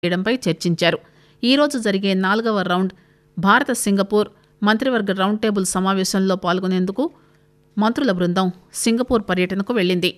చేయడంపై చర్చించారు ఈ రోజు జరిగే నాలుగవ రౌండ్ భారత సింగపూర్ మంత్రివర్గ రౌండ్ టేబుల్ సమావేశంలో పాల్గొనేందుకు మంత్రుల బృందం సింగపూర్ పర్యటనకు వెళ్లింది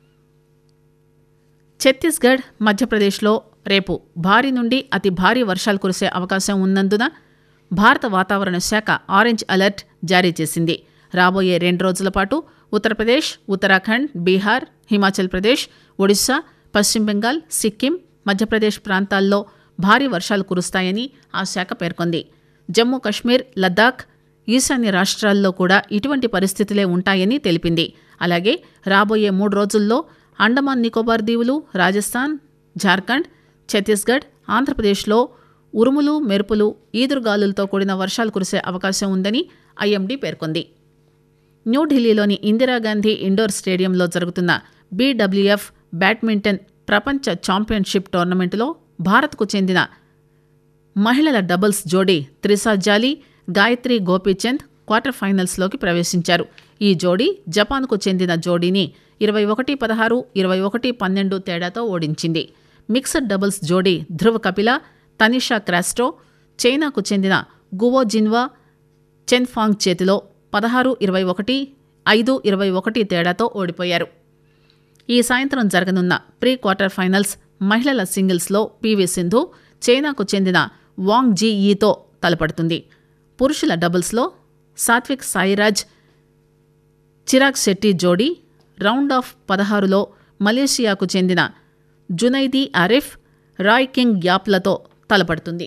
ఛత్తీస్గఢ్ మధ్యప్రదేశ్లో రేపు భారీ నుండి అతి భారీ వర్షాలు కురిసే అవకాశం ఉన్నందున భారత వాతావరణ శాఖ ఆరెంజ్ అలర్ట్ జారీ చేసింది రాబోయే రెండు రోజుల పాటు ఉత్తరప్రదేశ్ ఉత్తరాఖండ్ బీహార్ హిమాచల్ ప్రదేశ్ ఒడిశా పశ్చిమ బెంగాల్ సిక్కిం మధ్యప్రదేశ్ ప్రాంతాల్లో భారీ వర్షాలు కురుస్తాయని ఆ శాఖ పేర్కొంది జమ్మూ కశ్మీర్ లద్దాఖ్ ఈశాన్య రాష్ట్రాల్లో కూడా ఇటువంటి పరిస్థితులే ఉంటాయని తెలిపింది అలాగే రాబోయే మూడు రోజుల్లో అండమాన్ నికోబార్ దీవులు రాజస్థాన్ జార్ఖండ్ ఛత్తీస్గఢ్ ఆంధ్రప్రదేశ్లో ఉరుములు మెరుపులు ఈదురుగాలులతో కూడిన వర్షాలు కురిసే అవకాశం ఉందని ఐఎండీ పేర్కొంది న్యూఢిల్లీలోని ఇందిరాగాంధీ ఇండోర్ స్టేడియంలో జరుగుతున్న బీడబ్ల్యూఎఫ్ బ్యాడ్మింటన్ ప్రపంచ ఛాంపియన్షిప్ టోర్నమెంటులో భారత్కు చెందిన మహిళల డబుల్స్ జోడీ త్రిసా జాలి గాయత్రి గోపీచంద్ క్వార్టర్ ఫైనల్స్లోకి ప్రవేశించారు ఈ జోడీ జపాన్కు చెందిన జోడీని ఇరవై ఒకటి పదహారు ఇరవై ఒకటి పన్నెండు తేడాతో ఓడించింది మిక్స్డ్ డబుల్స్ జోడీ ధ్రువ్ కపిల తనిషా క్రాస్టో చైనాకు చెందిన గువో జిన్వా చెన్ఫాంగ్ చేతిలో పదహారు ఇరవై ఒకటి ఐదు ఇరవై ఒకటి తేడాతో ఓడిపోయారు ఈ సాయంత్రం జరగనున్న ప్రీ క్వార్టర్ ఫైనల్స్ మహిళల సింగిల్స్లో పీవీ సింధు చైనాకు చెందిన వాంగ్ జీ ఈతో తలపడుతుంది పురుషుల డబుల్స్లో సాత్విక్ సాయిరాజ్ చిరాగ్ శెట్టి జోడీ రౌండ్ ఆఫ్ పదహారులో మలేషియాకు చెందిన జునైదీ ఆరిఫ్ రాయ్ కింగ్ యాప్లతో తలపడుతుంది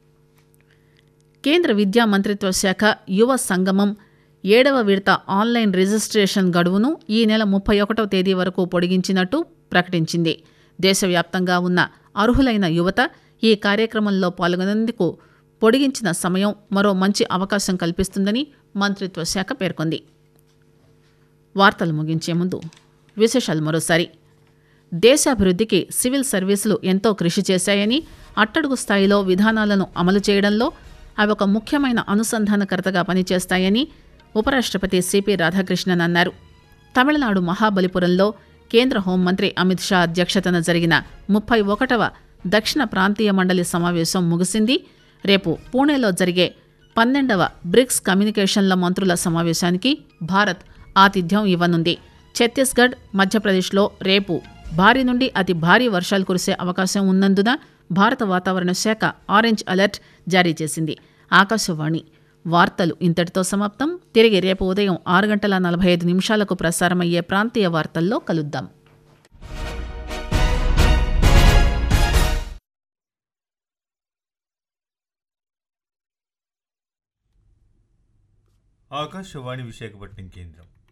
కేంద్ర విద్యా మంత్రిత్వ శాఖ యువ సంగమం ఏడవ విడత ఆన్లైన్ రిజిస్ట్రేషన్ గడువును ఈ నెల ముప్పై ఒకటవ తేదీ వరకు పొడిగించినట్టు ప్రకటించింది దేశవ్యాప్తంగా ఉన్న అర్హులైన యువత ఈ కార్యక్రమంలో పాల్గొనేందుకు పొడిగించిన సమయం మరో మంచి అవకాశం కల్పిస్తుందని మంత్రిత్వ శాఖ పేర్కొంది వార్తలు ముగించే ముందు విశేషాలు మరోసారి దేశాభివృద్ధికి సివిల్ సర్వీసులు ఎంతో కృషి చేశాయని అట్టడుగు స్థాయిలో విధానాలను అమలు చేయడంలో అవి ఒక ముఖ్యమైన అనుసంధానకర్తగా పనిచేస్తాయని ఉపరాష్ట్రపతి సిపి రాధాకృష్ణన్ అన్నారు తమిళనాడు మహాబలిపురంలో కేంద్ర హోంమంత్రి అమిత్ షా అధ్యక్షతన జరిగిన ముప్పై ఒకటవ దక్షిణ ప్రాంతీయ మండలి సమావేశం ముగిసింది రేపు పూణేలో జరిగే పన్నెండవ బ్రిక్స్ కమ్యూనికేషన్ల మంత్రుల సమావేశానికి భారత్ ఆతిథ్యం ఇవ్వనుంది ఛత్తీస్గఢ్ మధ్యప్రదేశ్లో రేపు భారీ నుండి అతి భారీ వర్షాలు కురిసే అవకాశం ఉన్నందున భారత వాతావరణ శాఖ ఆరెంజ్ అలర్ట్ జారీ చేసింది ఆకాశవాణి వార్తలు ఇంతటితో సమాప్తం తిరిగి రేపు ఉదయం ఆరు గంటల నలభై ఐదు నిమిషాలకు ప్రసారమయ్యే ప్రాంతీయ వార్తల్లో కలుద్దాం ఆకాశవాణి విశాఖపట్నం కేంద్రం